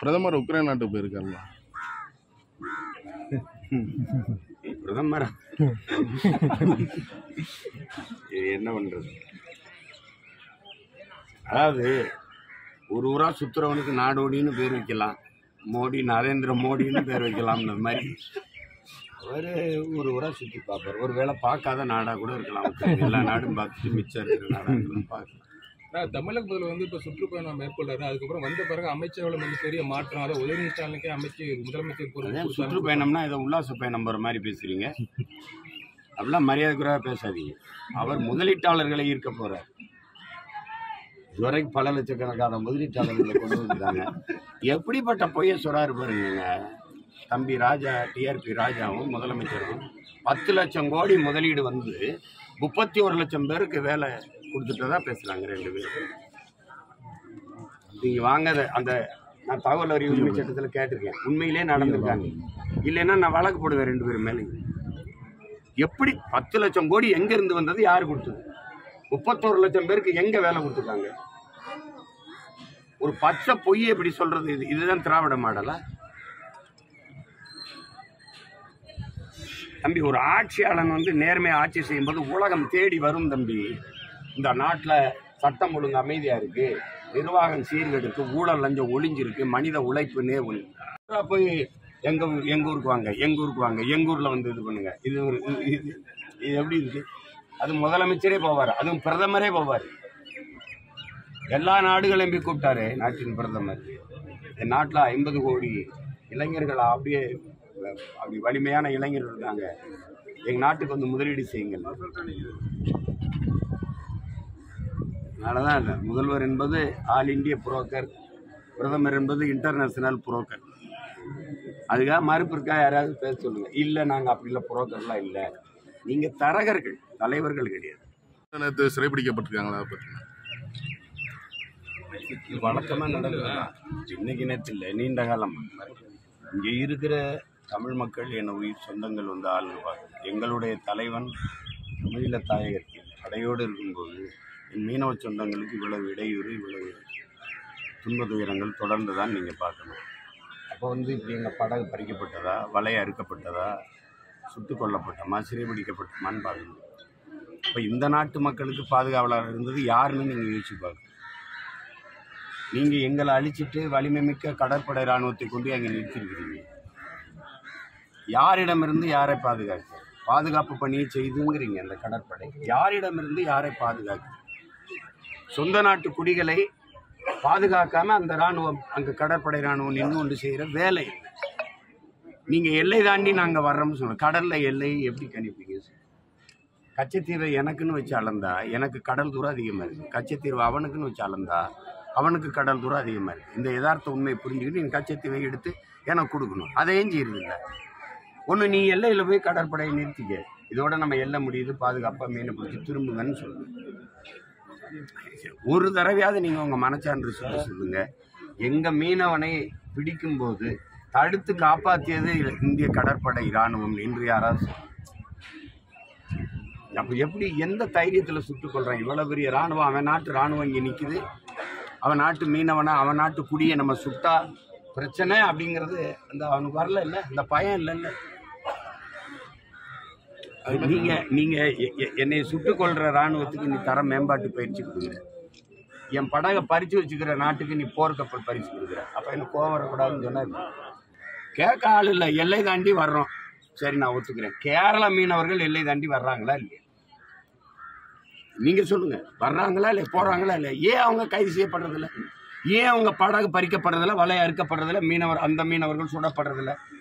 பிரதமர் உக்ரைன் நாட்டுக்கு போயிருக்காருல்ல பிரதமர் இது என்ன பண்றது அதாவது ஒரு ஊரா சுத்துறவனுக்கு நாடோடின்னு பேர் வைக்கலாம் மோடி நரேந்திர மோடின்னு பேர் வைக்கலாம்ன்ற மாதிரி அவர் ஒரு ஊரா சுற்றி பார்ப்பார் ஒரு வேளை பார்க்காத நாடாக கூட இருக்கலாம் உக்ரைன். எல்லா நாடும் பார்த்துட்டு மிச்சம் இருக்கிற நாடாக பார்க்கலாம் நான் தமிழக முதல்வர் வந்து இப்போ சுற்றுப்பயணம் மேற்கொள்றாரு அதுக்கப்புறம் வந்த பிறகு அமைச்சரவை மிகப்பெரிய மாற்றம் அதை உதயநிதி ஸ்டாலினுக்கே அமைச்சர் முதலமைச்சர் பொறுப்பு அதான் கொடுத்தாரு. சுற்றுப்பயணம்னா ஏதோ உல்லாச பயணம் போகிற மாதிரி பேசுறீங்க அப்படிலாம் மரியாதைக்குறையாக பேசாதீங்க அவர் முதலீட்டாளர்களை ஈர்க்க போறார் இதுவரைக்கும் பல லட்சக்கணக்கான முதலீட்டாளர்களை கொண்டு வந்துட்டாங்க எப்படிப்பட்ட பொய்ய சொல்றாரு பாருங்க தம்பி ராஜா டிஆர்பி ராஜாவும் முதலமைச்சரும் பத்து லட்சம் கோடி முதலீடு வந்து முப்பத்தி ஒரு லட்சம் பேருக்கு வேலை கொடுத்துட்டதா பேசுறாங்க ரெண்டு பேரும் நீங்க வாங்க அதை- அந்த நான் தகவல் அறிவு உரிமை சட்டத்தில் கேட்டிருக்கேன் உண்மையிலே நடந்திருக்காங்க இல்லைன்னா நான் வழக்கு போடுவேன் ரெண்டு பேரும் மேலே எப்படி பத்து லட்சம் கோடி எங்க இருந்து வந்தது யாரு கொடுத்தது முப்பத்தோரு லட்சம் பேருக்கு எங்க வேலை கொடுத்துருக்காங்க ஒரு பச்சை பொய் எப்படி சொல்றது இது இதுதான் திராவிட மாடலா தம்பி ஒரு ஆட்சியாளன் வந்து நேர்மையா ஆட்சி செய்யும்போது உலகம் தேடி வரும் தம்பி இந்த நாட்டில் சட்டம் ஒழுங்கு அமைதியா இருக்கு நிர்வாகம் சீர்கெடுக்கு ஊழல் லஞ்சம் ஒளிஞ்சிருக்கு மனித உழைப்பு நேவு போய் எங்க ஊ- எங்க ஊருக்கு வாங்க எங்க ஊருக்கு வாங்க எங்க ஊர்ல வந்து இது பண்ணுங்க இது ஒரு இது- இது இது எப்படி இருக்கு அது முதலமைச்சரே போவார் அதுவும் பிரதமரே போவார் எல்லா நாடுகளையும் போய் கூப்பிட்டாரு நாட்டின் பிரதமர் என் நாட்டில் ஐம்பது கோடி இளைஞர்கள் அப்படியே அஹ், அப்படி வலிமையான இளைஞர்கள் இருக்காங்க எங்க நாட்டுக்கு வந்து முதலீடு செய்யுங்கள் அதனாலதான் இல்லை முதல்வர் என்பது ஆல் இந்திய புரோக்கர் பிரதமர் என்பது இன்டர்நேஷனல் புரோக்கர் அதுக்காக மறுப்பு இருக்கா யாராவது பேச சொல்லுங்க இல்லை நாங்கள் அப்படி இல்லை புரோக்கர்லாம் இல்லை நீங்க தரகர்கள் தலைவர்கள் கிடையாது நேற்று சிறைப்பிடிக்கப்பட்டிருக்காங்களா அதை பத்தி இது வழக்கமா நடந்ததுதான் இன்னைக்கு நேற்று இல்லை நீண்ட காலம் இங்க இருக்கிற தமிழ் மக்கள் என் உயிர் சொந்தங்கள் வந்து ஆளுங்க பார்க்கணும் எங்களுடைய தலைவன் தமிழீழ தாயகத்தில் படையோடு இருக்கும்போது என் மீனவ சொந்தங்களுக்கு இவ்வளவு இடையூறு இவ்வளவு துன்ப துயரங்கள் தொடர்ந்து தான் நீங்கள் பார்க்கணும் அப்போ வந்து இப்படி எங்கள் படகு பறிக்கப்பட்டதா வலை அறுக்கப்பட்டதா சுட்டுக் கொல்லப்பட்டோமா சிறைபிடிக்கப்பட்டோமான்னு பார்க்கணும் இப்போ இந்த நாட்டு மக்களுக்கு பாதுகாவலர் இருந்தது யாருன்னு நீங்கள் யோசிச்சு பார்க்கணும் நீங்கள் எங்களை அழிச்சிட்டு வலிமை மிக்க கடற்படை இராணுவத்தை கொண்டு அங்கே நிறுத்திருக்கிறீங்க யாரிடமிருந்து யாரை பாதுகாக்க பாதுகாப்பு பணியை செய்துங்கிறீங்க அந்த கடற்படை யாரிடமிருந்து யாரை பாதுகாக்க சொந்த நாட்டு குடிகளை பாதுகாக்காம அந்த ராணுவம் அங்க கடற்படை ராணுவம் நின்று கொண்டு செய்யற வேலை இல்லை. நீங்க எல்லை தாண்டி நாங்க வர்றோம்னு சொன்னோம் கடல்ல எல்லை எப்படி கணிப்பீங்க கச்சத்தீவை எனக்குன்னு வச்சு அளந்தா எனக்கு கடல் தூரம் அதிகமா இருக்கு கச்சத்தீவு அவனுக்குன்னு வச்சு அளந்தா அவனுக்கு கடல் தூரம் அதிகமா இருக்கு இந்த யதார்த்த உண்மையை புரிஞ்சுக்கிட்டு நீங்க கச்சத்தீவை எடுத்து எனக்கு கொடுக்கணும் அதையும் செய்யறதில்ல ஒன்று நீ எல்லையில் போய் கடற்படையை நிறுத்திக்க இதோட நம்ம எல்லை முடியுது பாதுகாப்பாக மீனை பிடிச்சி திரும்புங்கன்னு சொல்லுங்க ஒரு தடவையாவது நீங்கள் உங்கள் மனச்சான்று சொல்ல சொல்லுங்க எங்கள் மீனவனை பிடிக்கும்போது தடுத்து காப்பாற்றியது இந்திய கடற்படை இராணுவம் என்று யாராவது சொல்லுங்க. அப்போ எப்படி எந்த தைரியத்தில் சுட்டுக் கொள்றான் இவ்வளோ பெரிய ராணுவம் அவன் நாட்டு ராணுவம் இங்கே நிற்குது அவன் நாட்டு மீனவனை அவன் நாட்டு குடியை நம்ம சுட்டா பிரச்சனை அப்படிங்கிறது அந்த அவனுக்கு வரல இல்லை அந்த பயம் இல்லைல்ல அது நீங்க நீங்க எ- எ- என்னை சுட்டுக் கொள்ற ராணுவத்துக்கு நீ தர மேம்பாட்டு பயிற்சி கொடுக்குற என் படகை பறிச்சு வச்சுக்கிற நாட்டுக்கு நீ போர்க்கப்பல் பரிசு கொடுக்குற அப்ப எனக்கு கோவம் வரக்கூடாதுன்னு சொன்னாரு கேட்க ஆள் இல்லை எல்லை தாண்டி வர்றோம் சரி நான் ஒத்துக்கிறேன் கேரள மீனவர்கள் எல்லை தாண்டி வர்றாங்களா இல்லையா நீங்க சொல்லுங்க வர்றாங்களா இல்லையா போறாங்களா இல்லையா ஏன் அவங்க கைது செய்யப்படுறதில்ல ஏன் அவங்க படகு பறிக்கப்படுறதில்ல வலை அறுக்கப்படுறதில்ல மீனவர் அந்த மீனவர்கள் சுடப்படுறதில்ல